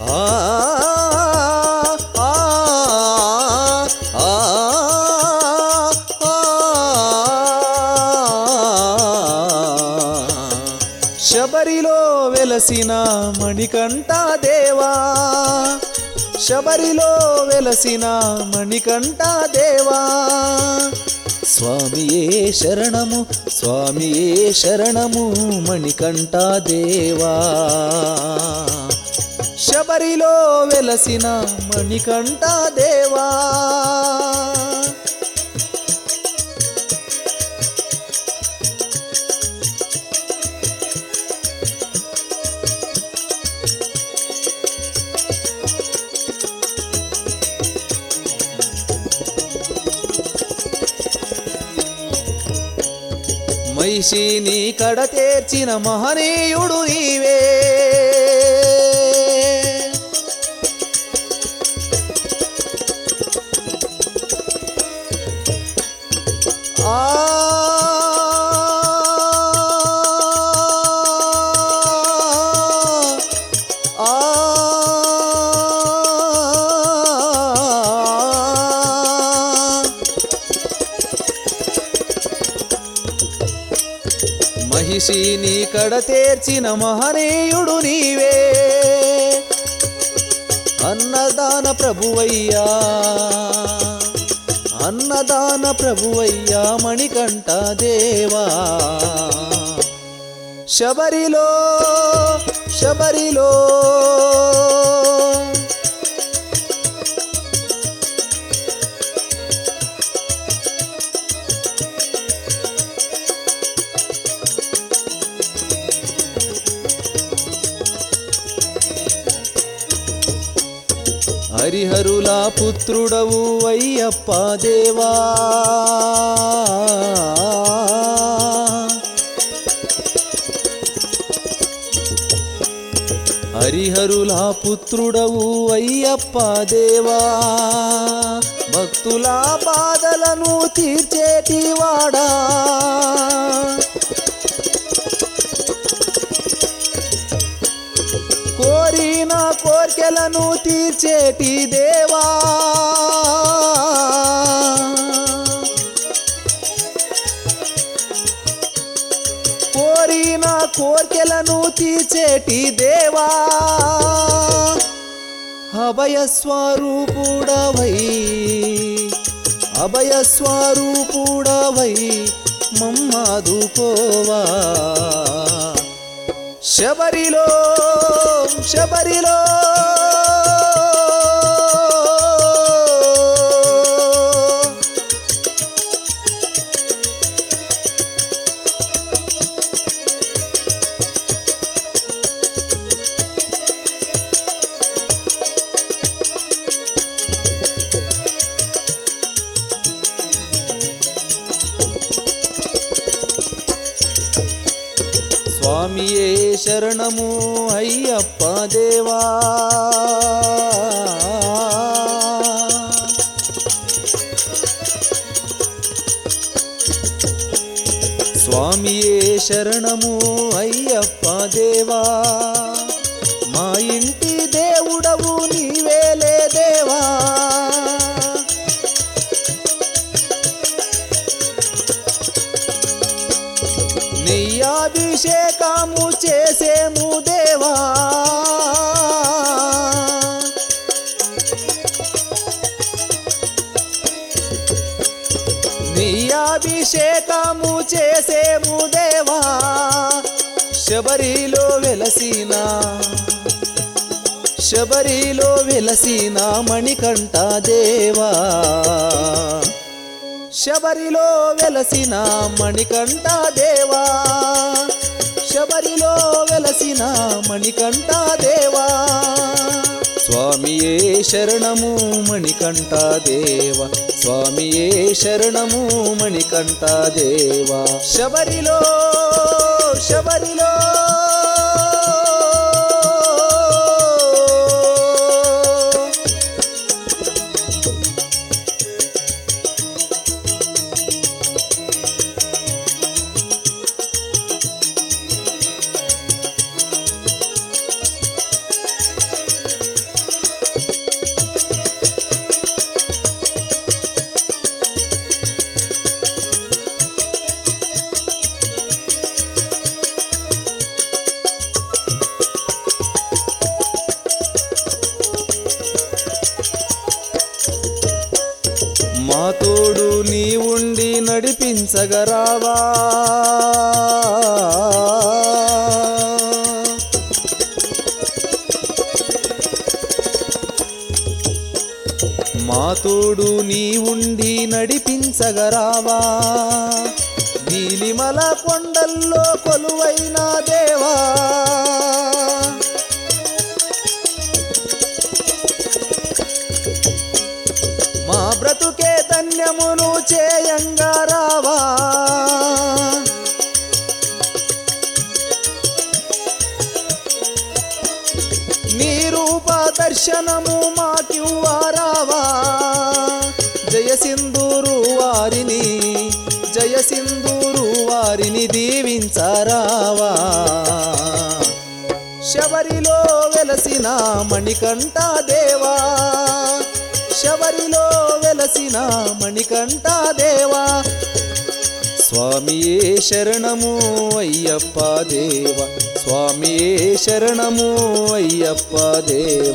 ఆ ఆ ఆ శబరిలో వెలసిన మణికంఠ దేవా శబరిలో వెలసిన మణికంఠ దేవా స్వామియే శరణము స్వామియే శరణము మణికంఠ దేవా శబరిలో వెలసిన మణికంఠ దేవా మైషిని కడ తీర్చిన మహనీయుడు నీవే ఆ ఆ మహిషిని కడ తీర్చిన మహనీయుడు నీవే అన్నదాన ప్రభువయ్యా అన్నదాన ప్రభువయ్యా మణికంఠ దేవా శబరిలో శబరిలో హరిహరుల పుత్రుడవు అయ్యప్ప దేవా హరిహరుల పుత్రుడవు అయ్యప్ప దేవా భక్తుల బాధలను తీర్చేటివాడా కోరిన కోర్కెలను తీర్చేటి దేవా కోరిన కోర్కెలను తీర్చేటి దేవా అభయ స్వరూపుడవై అభయ స్వరూపుడవై మమ్మాదుకోవా శబరిలో శబరిలో స్వామియే శరణము అయ్యప్ప దేవా స్వామియే శరణము అయ్యప్ప దేవా మా ఇంటి దేవుడవు నీవేలే దేవా నెయ్యాభిషేకము చేసేము దేవా నెయ్యాభిషేకము చేసేము దేవా శబరిలో వెలసిన శబరిలో వెలసిన మణికంఠ దేవా శబరిలో వెలసిన మణికంఠ దేవా శబరిలో వెలసిన మణికంఠ దేవా స్వామియే శరణము మణికంఠ దేవ స్వామియే శరణము మణికంఠ దేవా శబరిలో శబరిలో నడిపించగరావా మా తోడు నీ ఉండి నడిపించగరావా నీలిమల కొండల్లో కొలువైన దేవా మా బ్రతుకే ధన్యమును చేయంగా రావా నీ రూప దర్శనము మాకివ్వారావా జయ సింధూరు వారిని జయ సింధూరు వారిని దీవించారావా శబరిలో వెలసిన మణికంఠ దేవా శబరిలో వెలసిన మణికంఠ దేవా స్వామియే శరణము అయ్యప్ప దేవ స్వామియే శరణము అయ్యప్ప దేవ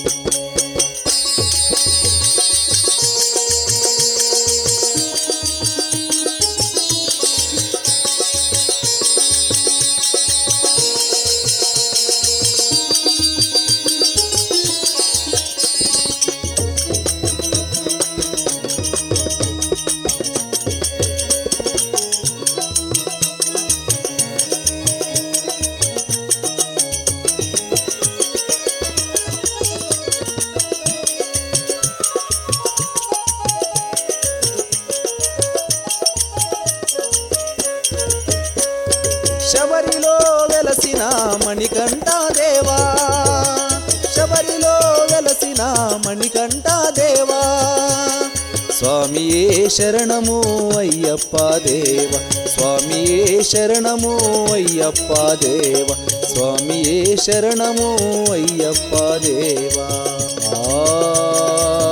శబరిలో వెలసిన మణికంఠ దేవా శబరిలో వెలసిన మణికంఠ దేవా స్వామియే శరణము అయ్యప్ప దేవ స్వామియే శరణము అయ్యప్ప దేవ స్వామియే శరణము అయ్యప్ప దేవా ఆ